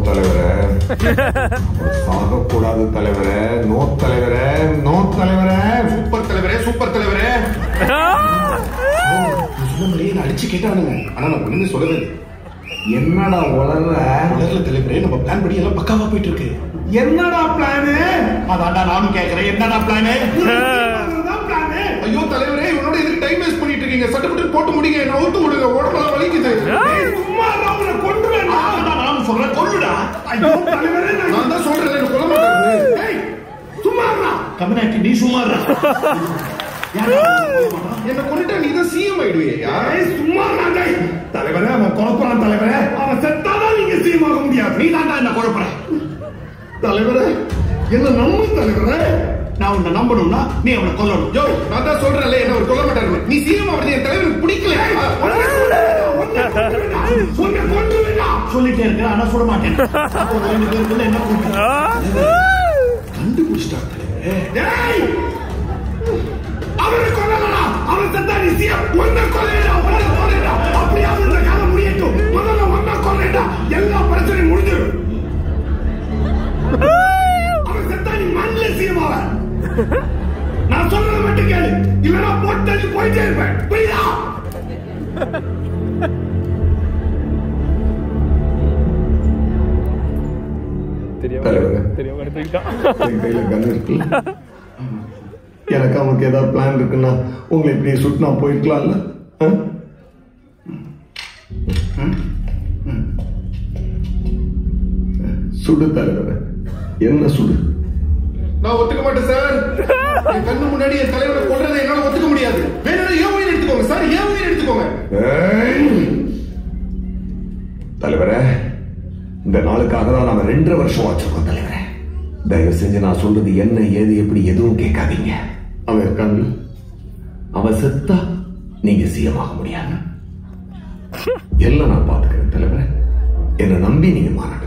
தலைவரே சாகக்கூடாது தலைவரே நோ தலைவரே நோ தலைவரே சூப்பர் தலைவரே சூப்பர் தலைவரே சொன்னபடியே என்ன அடிச்சு கேட்டானுங்க ஆனா நான் ஒண்ணுமே சொல்லவே இல்லை என்னடா உளர்ற உலர்ல தலைவரே நம்ம பிளான் படி எல்லாம் பக்காவா போயிட்டு இருக்கு என்னடா பிளானு அதான்டா நானும் கேக்குறேன் என்னடா பிளானு ஐயோ தலைவரே இவனோட இதுக்கு டைம் வேஸ்ட் பண்ணிட்டு இருக்கீங்க சட்டப்பட்டு போட்டு முடிங்க என்ன அவுத்து விடுங்க உடம்பெல்லாம் வலிக்குது ஏய், சும்மா நான் உன்னை கொன்றுவேன் நானும் சொல்றேன் கொல்லுடா ஐயோ தலைவரே நான் தான் சொல்றேன் என்ன கொல்ல மாட்டேன் ஏய், சும்மா இருடா. கம்யூனிட்டி நீ சும்மா இருடா. என்ன கொண்டுட்டா நீ தான் சிஎம் ஆயிடுவியா சும்மா இருடா, டேய். தலைவரே அவன் குழப்பறான் தலைவரே அவன் செத்தாதான் நீங்க சீம் ஆக முடியாது நீ தான்டா என்ன குழப்பற தலைவரே என்ன நம்பு தலைவரே நான் உன்னை நம்பணும்னா நீ அவனை கொல்லணும் யோ நான் தான் சொல்றேன்ல என்ன ஒரு கொல்ல மாட்டாரு நீ சிஎம் ஆகுறது என் தலைவருக்கு பிடிக்கல உன்னை கொன்றுவேன்டா. சொல்லிட்டே இருக்க ஆனா சுட மாட்டேன் அப்போ ரெண்டு பேருக்குள்ள என்ன கூட்டம் கண்டுபிடிச்சிட்டா தலைவரே டேய் அவனை கொல்லலடா அவன் செத்தா நீ சிஎம் ஒன்ன கொல்லேடா ஒன்ன கொல்லேடா அப்படியாவது இந்த காலம் முடியட்டும் முதல்ல ஒன்ன கொல்லேடா எல்லா பிரச்சனையும் முடிஞ்சிடும் அவன் செத்தா நீ மண்ணில் சிஎம் ஆவ நான் சொல்றத மட்டும் கேளு இல்லனா போட்டு நீ போயிட்டே இருப்பேன் புரியுதா தலைவரே. என் கையில கன் இருக்குல்ல எனக்கு அவனுக்கு ஏதாவது பிளான் இருக்குன்னா உங்களை இப்படி சுட்டு நான் போயிருக்கலாம்ல ஆ? சுடு தலைவரே என்ன சுடு நான் ஒத்துக்க மாட்டேன் சார் என் கண்ணு முன்னாடி என் தலைவரை கொல்றதை என்னால ஒத்துக்க முடியாது வேணும்னா ஏன் உயிர் எடுத்துக்கோங்க சார் ஏன் உயிர் எடுத்துக்கோங்க தலைவரே இந்த நாளுக்காக தான் நாம ரெண்டரை வருஷம் வச்சிருக்கோம் தலைவரே தயவு செஞ்சு நான் சொல்றது என்ன ஏது எப்படி எதுவும் கேட்காதீங்க அவன் இருக்காங்க அவன் செத்தா நீங்க சிஎம் ஆக முடியாது எல்லாம் நான் பாத்துக்கிறேன் தலைவரே என்னை நம்பி நீங்க மாறணும்